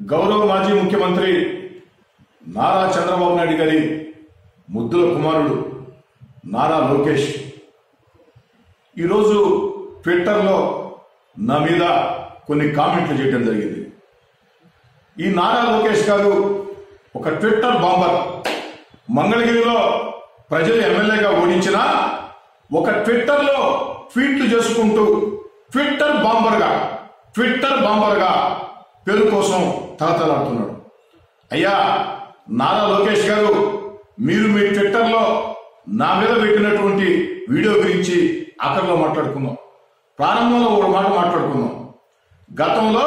గౌరవ మాజీ ముఖ్యమంత్రి నారా చంద్రబాబు నాయుడు గారి ముద్దుల కుమారుడు నారా లోకేష్ ఈరోజు ట్విట్టర్లో నా మీద కొన్ని కామెంట్లు చేయడం జరిగింది ఈ నారా లోకేష్ గారు ఒక ట్విట్టర్ బాంబర్ మంగళగిరిలో ప్రజలు ఎమ్మెల్యేగా ఓడించిన ఒక ట్విట్టర్లో ట్వీట్లు చేసుకుంటూ ట్విట్టర్ బాంబర్గా ట్విట్టర్ బాంబర్గా పేరు కోసం తలతలాడుతున్నాడు అయ్యా నారా లోకేష్ గారు మీరు మీ ట్విట్టర్లో నా మీద పెట్టినటువంటి వీడియో గురించి అక్కడలో మాట్లాడుకుందాం ప్రారంభంలో ఒక మాట మాట్లాడుకుందాం గతంలో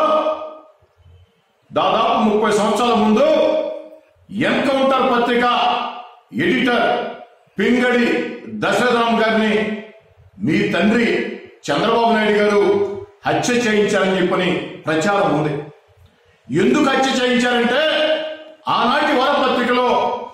దాదాపు ముప్పై సంవత్సరాల ముందు ఎన్కౌంటర్ పత్రిక ఎడిటర్ పింగడి దశరథరామ్ గారిని మీ తండ్రి చంద్రబాబు నాయుడు గారు హత్య చేయించారని చెప్పని ప్రచారం ఉంది ఎందుకు హత్య చేయించారంటే ఆనాటి వారపత్రికలో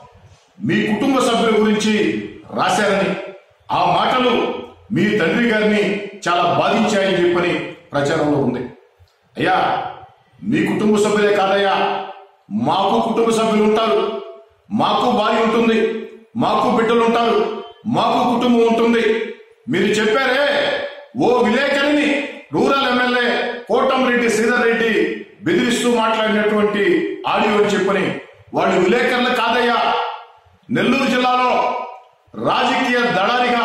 మీ కుటుంబ సభ్యుల గురించి రాశారని ఆ మాటలు మీ తండ్రి గారిని చాలా బాధించాయని చెప్పని ప్రచారంలో ఉంది అయ్యా మీ కుటుంబ సభ్యులే కాదయ్యా మాకు కుటుంబ సభ్యులు ఉంటారు మాకు భార్య ఉంటుంది మాకు బిడ్డలు ఉంటారు మాకు కుటుంబం ఉంటుంది మీరు చెప్పారే ఓ విలేకరిని రూరల్ ఎమ్మెల్యే కోటంరెడ్డి శ్రీధర్ రెడ్డి బెదిరిస్తూ మాట్లాడినటువంటి ఆడియో అని చెప్పని వాళ్ళు విలేకరులు కాదయ్యా నెల్లూరు జిల్లాలో రాజకీయ దళారిగా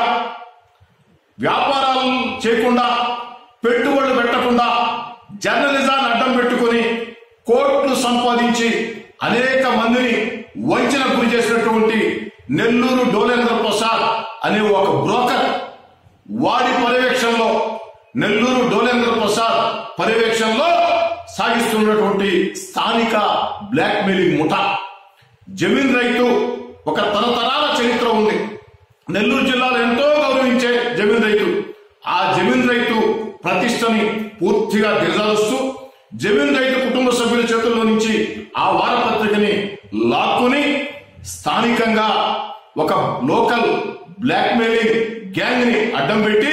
వ్యాపారాలు చేయకుండా పెట్టుబడులు పెట్టకుండా జర్నలిజాన్ని అడ్డం పెట్టుకుని కోట్లు సంపాదించి అనేక మందిని వంచన గురి చేసినటువంటి నెల్లూరు డోలేంద్ర ప్రసాద్ అనే ఒక బ్రోకర్ వాడి పర్యవేక్షణలో నెల్లూరు డోలేంద్ర ప్రసాద్ పర్యవేక్షణలో సాగిస్తున్నటువంటి స్థానిక బ్లాక్ మెయిలింగ్ ముఠా జమీన్ రైతు ఒక తరతరాల చరిత్ర ఉంది నెల్లూరు జిల్లాలో ఎంతో గౌరవించే జమీన్ రైతు ఆ జమీన్ రైతు ప్రతిష్టని పూర్తిగా దిగజారుస్తూ జమీన్ రైతు కుటుంబ సభ్యుల చేతుల్లో నుంచి ఆ వారపత్రికని లాక్కుని స్థానికంగా ఒక లోకల్ బ్లాక్ మెయిలింగ్ గ్యాంగ్ ని అడ్డం పెట్టి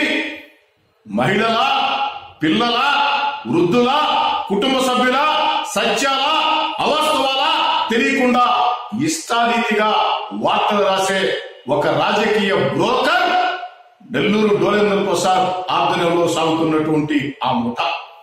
మహిళల పిల్లల వృద్ధుల కుటుంబ సభ్యుల సత్యాల అవాస్తవాల తెలియకుండా ఇష్టారీతిగా వార్తలు రాసే ఒక రాజకీయ బ్రోకర్ నెల్లూరు డోలేంద్ర ప్రసాద్ ఆధ్వర్యంలో సాగుతున్నటువంటి ఆ ముఠ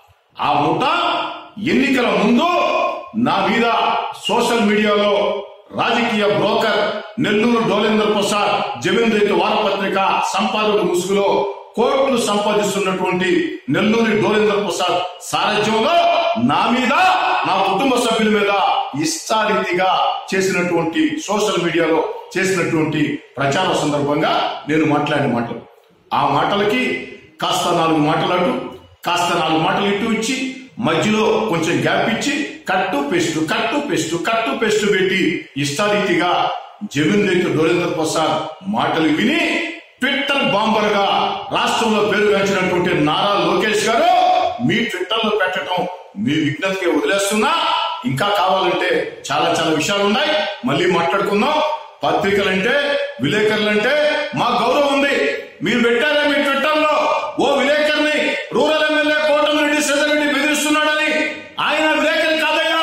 ఆ ముఠ ఎన్నికల ముందు నా మీద సోషల్ మీడియాలో రాజకీయ బ్రోకర్ నెల్లూరు డోలేంద్ర ప్రసాద్ జమీన్ రైతు వారపత్రిక సంపాదకుడు ముసుగులో కోట్లు సంపాదిస్తున్నటువంటి నెల్లూరి డోలేంద్ర ప్రసాద్ సారథ్యంలో నా మీద నా కుటుంబ సభ్యుల మీద ఇష్టారీతిగా చేసినటువంటి సోషల్ మీడియాలో చేసినటువంటి ప్రచార సందర్భంగా నేను మాట్లాడిన మాటలు ఆ మాటలకి కాస్త నాలుగు మాటలు అటు కాస్త నాలుగు మాటలు ఇటు ఇచ్చి మధ్యలో కొంచెం గ్యాప్ ఇచ్చి కట్టు పెస్ట్ కట్టు పెస్ట్ కట్టు పెస్ట్ పెట్టి ఇష్టారీతిగా జమీన్ రైతు డోరేంద్ర ప్రసాద్ మాటలు విని ట్విట్టర్ బాంబర్ గా రాష్ట్రంలో పేరుగాంచినటువంటి నారా లోకేష్ గారు మీ ట్విట్టర్ లో పెట్టడం మీ విజ్ఞతకి వదిలేస్తున్నా ఇంకా కావాలంటే చాలా చాలా విషయాలు ఉన్నాయి మళ్ళీ మాట్లాడుకుందాం పత్రికలంటే విలేకరులంటే మా గౌరవం ఉంది మీరు పెట్టారే మీ ట్విట్టర్ లో ఓ విలేకరిని రూరల్ ఎమ్మెల్యే కోటమిరెడ్డి శ్రీధర్ రెడ్డి బెదిరిస్తున్నాడని ఆయన విలేకరి కాదయ్యా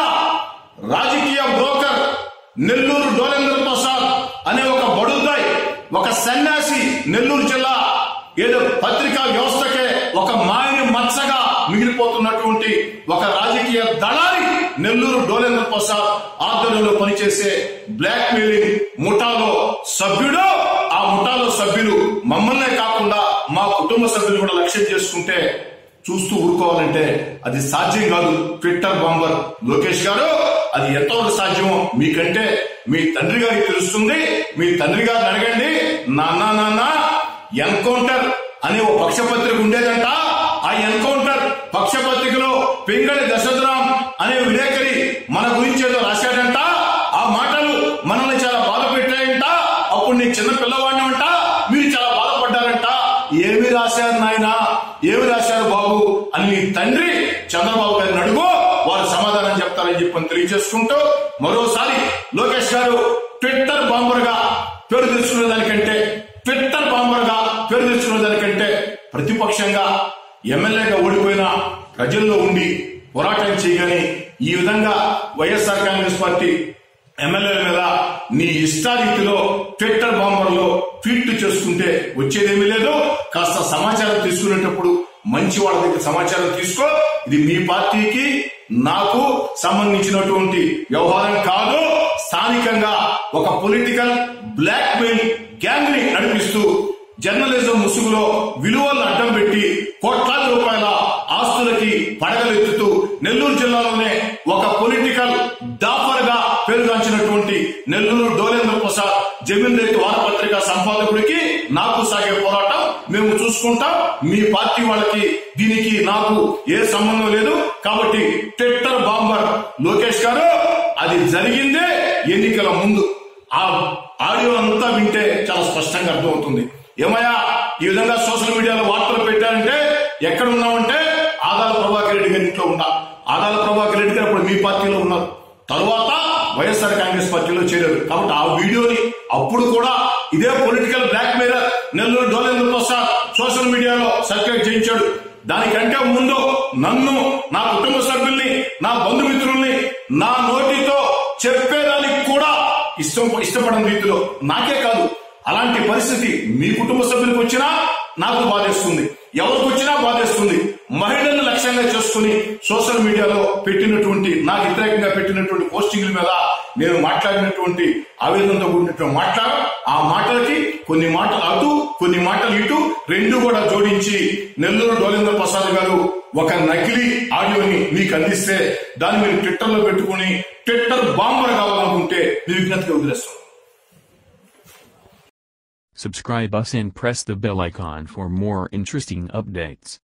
రాజకీయ బ్రోకర్ నెల్లూరు డోలేంద్ర ప్రసాద్ అనే ఒక బడుద్దాయ్ ఒక సన్యాసి నెల్లూరు జిల్లా ఏదో పత్రికా వ్యవస్థకే ఒక మాయని మచ్చగా మిగిలిపోతున్నటువంటి ఒక రాజకీయ దళారి నెల్లూరు డోలేంద్ర ప్రసాద్ ఆధ్వర్యంలో పనిచేసే బ్లాక్ మెయిలింగ్ ముఠాలో సభ్యుడు ఆ ముఠాలో సభ్యులు మమ్మల్నే కాకుండా మా కుటుంబ సభ్యులు కూడా లక్ష్యం చేసుకుంటే చూస్తూ ఊరుకోవాలంటే అది సాధ్యం కాదు ట్విట్టర్ బాంబర్ లోకేష్ గారు అది ఎంతవరకు సాధ్యమో మీకంటే మీ తండ్రి గారికి తెలుస్తుంది మీ తండ్రి గారిని అడగండి నాన్న నాన్న ఎన్కౌంటర్ అనే ఓ పక్షపత్రిక ఉండేదంట ఆ ఎన్కౌంటర్ పక్షపత్రికలో పింగళి దశరథరామ్ అనే విలేకరి మన గురించి ఏదో రాశాడంట ఆ మాటలు మనల్ని చాలా బాధ పెట్టాయంట అప్పుడు నీ చిన్న పిల్లవాడిని అంట మీరు చాలా బాధపడ్డారంట ఏమి రాశారు నాయన ఏమి రాశారు బాబు అని నీ తండ్రి చంద్రబాబు గారిని అడుగు వారు సమాధానం చెప్తారని చెప్పని తెలియజేసుకుంటూ మరోసారి లోకేష్ గారు ట్విట్టర్ బాంబర్ గా పేరు తెచ్చుకునే దానికంటే ట్విట్టర్ బాంబర్ గా పేరు తెచ్చుకునే దానికంటే ప్రతిపక్షంగా ఎమ్మెల్యేగా ఓడిపోయిన ప్రజల్లో ఉండి పోరాటం చేయగానే ఈ విధంగా వైఎస్ఆర్ కాంగ్రెస్ పార్టీ ఎమ్మెల్యేల మీద నీ ఇష్టారీతిలో ట్విట్టర్ బాంబర్లో ట్వీట్ చేసుకుంటే వచ్చేదేమీ లేదు కాస్త సమాచారం తీసుకునేటప్పుడు మంచి వాళ్ళ దగ్గర సమాచారం తీసుకో ఇది మీ పార్టీకి నాకు సంబంధించినటువంటి వ్యవహారం కాదు స్థానికంగా ఒక పొలిటికల్ బ్లాక్ మెయిల్ గ్యాంగ్ ని నడిపిస్తూ జర్నలిజం ముసుగులో విలువలను అడ్డం పెట్టి కోట్లాది రూపాయల ఆస్తులకి పడగలెత్తుతూ నెల్లూరు జిల్లాలోనే ఒక పొలిటికల్ డాఫర్ గా పేరుగాంచినటువంటి నెల్లూరు డోలేంద్ర ప్రసాద్ జమీన్ రైతు వారపత్రిక సంపాదకుడికి నాకు సాగే పోరాటం మేము చూసుకుంటాం మీ పార్టీ వాళ్ళకి దీనికి నాకు ఏ సంబంధం లేదు కాబట్టి ట్విట్టర్ బాంబర్ లోకేష్ గారు అది జరిగిందే ఎన్నికల ముందు ఆ ఆడియో అంతా వింటే చాలా స్పష్టంగా అర్థమవుతుంది ఏమయ్యా ఈ విధంగా సోషల్ మీడియాలో వార్తలు పెట్టారంటే ఎక్కడ ఉన్నామంటే ఆదాల ప్రభాకర్ రెడ్డి గారి ఇంట్లో ఉన్నా ఆదాల ప్రభాకర్ రెడ్డి గారు అప్పుడు మీ పార్టీలో ఉన్నారు తరువాత వైఎస్ఆర్ కాంగ్రెస్ పార్టీలో చేరారు కాబట్టి ఆ వీడియోని అప్పుడు కూడా ఇదే political blackmailer Nellore Dolendra Prasad social మీడియాలో సర్క్యులేట్ చేయించాడు దానికంటే ముందు నన్ను నా కుటుంబ సభ్యుల్ని నా బంధుమిత్రుల్ని నా నోటితో చెప్పేదానికి కూడా ఇష్టం ఇష్టపడని రీతిలో నాకే కాదు అలాంటి పరిస్థితి మీ కుటుంబ సభ్యులకు వచ్చినా నాకు బాధేస్తుంది ఎవరికి వచ్చినా బాధేస్తుంది మహిళలను లక్ష్యంగా చేసుకుని సోషల్ మీడియాలో పెట్టినటువంటి నాకు వ్యతిరేకంగా పెట్టినటువంటి పోస్టింగ్ల మీద నేను మాట్లాడినటువంటి ఆవేదనతో కూడినటువంటి మాట్లాడ ఆ మాటలకి కొన్ని మాటలు అటు కొన్ని మాటలు ఇటు రెండు కూడా జోడించి నెల్లూరు డోలేంద్ర ప్రసాద్ గారు ఒక నకిలీ ఆడియోని మీకు అందిస్తే దాన్ని మీరు ట్విట్టర్ లో పెట్టుకుని ట్విట్టర్ బాంబర్ కావాలనుకుంటే మీ విజ్ఞతగా వదిలేస్తాం Subscribe us and press the bell icon for more interesting updates.